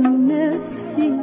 من نفسي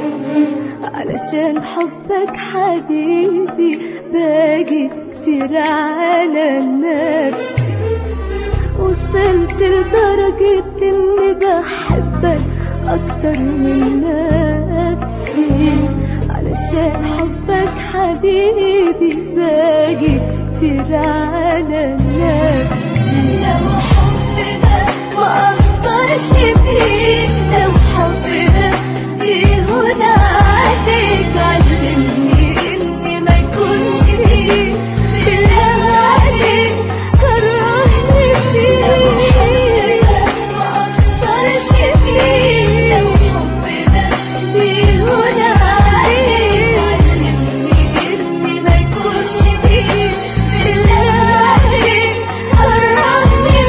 علشان حبك حبيبي باجي كتير على نفسي وصلت لدرجة إني بحبك أكتر من نفسي علشان حبك حبيبي باجي كتير على نفسي لو حبنا ما أثرش فيك لو حبنا يهون عليك علمني إني ما يكونش ليك بالله عليك كرهني فيك ما أثرش فيك لو حبنا يهون عليك علمني إني ما يكونش ليك بالله عليك كرهني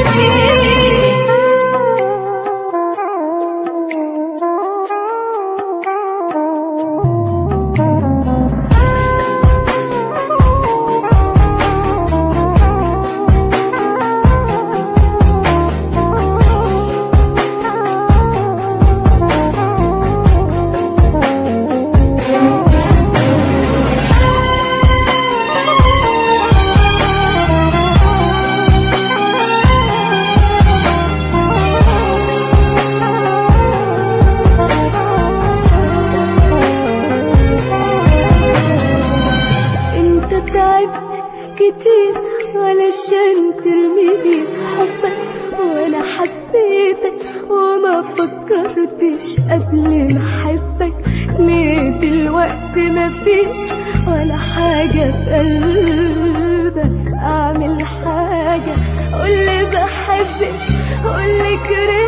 انت تعبت كتير علشان ترميني في حبك وانا حبيتك وما فكرتش قبل ما احبك ليه دلوقتي مفيش ولا حاجة في قلبك اعمل حاجة قولي بحبك قولي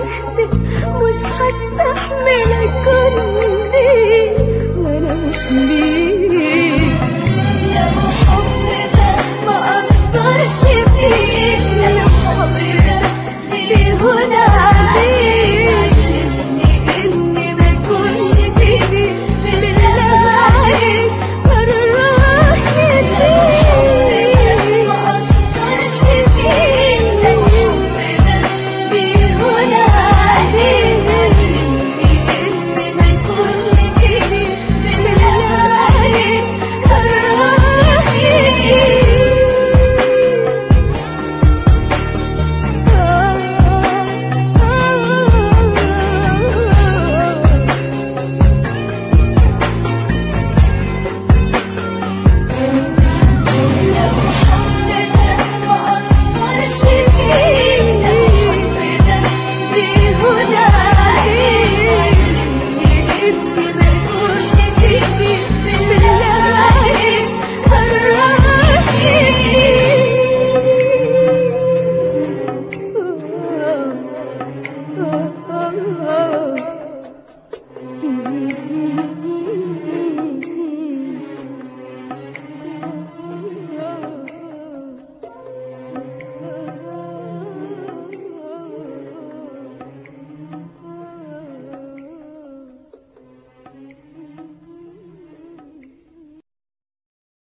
كرهتك مش هستحمل اكون ليك وانا مش ليك